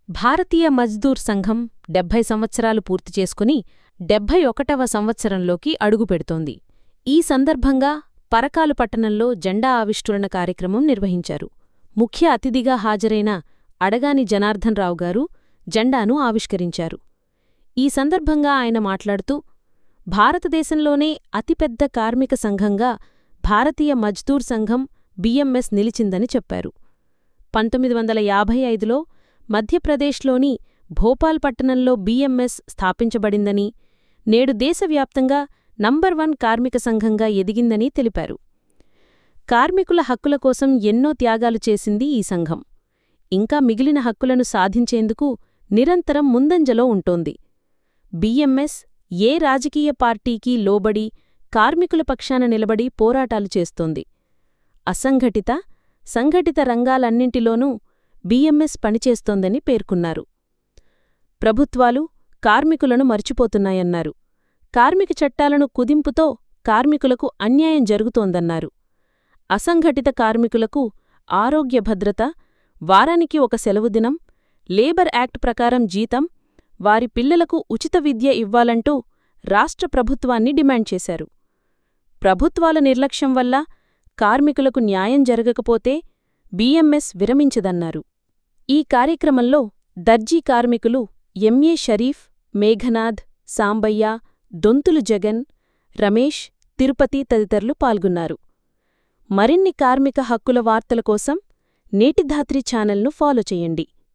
భారతీయ మజ్దూర్ సంఘం డెబ్భై సంవత్సరాలు పూర్తి చేసుకుని డెబ్భై ఒకటవ సంవత్సరంలోకి అడుగుపెడుతోంది ఈ సందర్భంగా పరకాలు పట్టణంలో జెండా ఆవిష్కరణ కార్యక్రమం నిర్వహించారు ముఖ్య అతిథిగా హాజరైన అడగాని జనార్దన్ రావు గారు జెండాను ఆవిష్కరించారు ఈ సందర్భంగా ఆయన మాట్లాడుతూ భారతదేశంలోనే అతిపెద్ద కార్మిక సంఘంగా భారతీయ మజ్దూర్ సంఘం బిఎంఎస్ నిలిచిందని చెప్పారు పంతొమ్మిది వందల యాభై ఐదులో మధ్యప్రదేశ్లోని భోపాల్ పట్టణంలో బిఎంఎస్ స్థాపించబడిందని నేడు దేశవ్యాప్తంగా నంబర్ వన్ కార్మిక సంఘంగా ఎదిగిందని తెలిపారు కార్మికుల హక్కుల కోసం ఎన్నో త్యాగాలు చేసింది ఈ సంఘం ఇంకా మిగిలిన హక్కులను సాధించేందుకు నిరంతరం ముందంజలో ఉంటోంది బిఎంఎస్ ఏ రాజకీయ పార్టీకి లోబడి కార్మికుల పక్షాన నిలబడి పోరాటాలు చేస్తోంది అసంఘటిత సంఘటిత రంగాలన్నింటిలోనూ బిఎంఎస్ పనిచేస్తోందని పేర్కొన్నారు ప్రభుత్వాలు కార్మికులను మర్చిపోతున్నాయన్నారు కార్మిక చట్టాలను కుదింపుతో కార్మికులకు అన్యాయం జరుగుతోందన్నారు అసంఘటిత కార్మికులకు ఆరోగ్య భద్రత వారానికి ఒక సెలవు దినం లేబర్ యాక్ట్ ప్రకారం జీతం వారి పిల్లలకు ఉచిత విద్య ఇవ్వాలంటూ రాష్ట్ర ప్రభుత్వాన్ని డిమాండ్ చేశారు ప్రభుత్వాల నిర్లక్ష్యం వల్ల కార్మికులకు న్యాయం జరగకపోతే బిఎంఎస్ విరమించదన్నారు ఈ కార్యక్రమంలో దర్జీ కార్మికులు ఎంఏ షరీఫ్ మేఘనాథ్ సాంబయ్య దొంతులు జగన్ రమేష్ తిరుపతి తదితరులు పాల్గొన్నారు మరిన్ని కార్మిక హక్కుల వార్తల కోసం నేటిధాత్రి ఛానల్ను ఫాలో చేయండి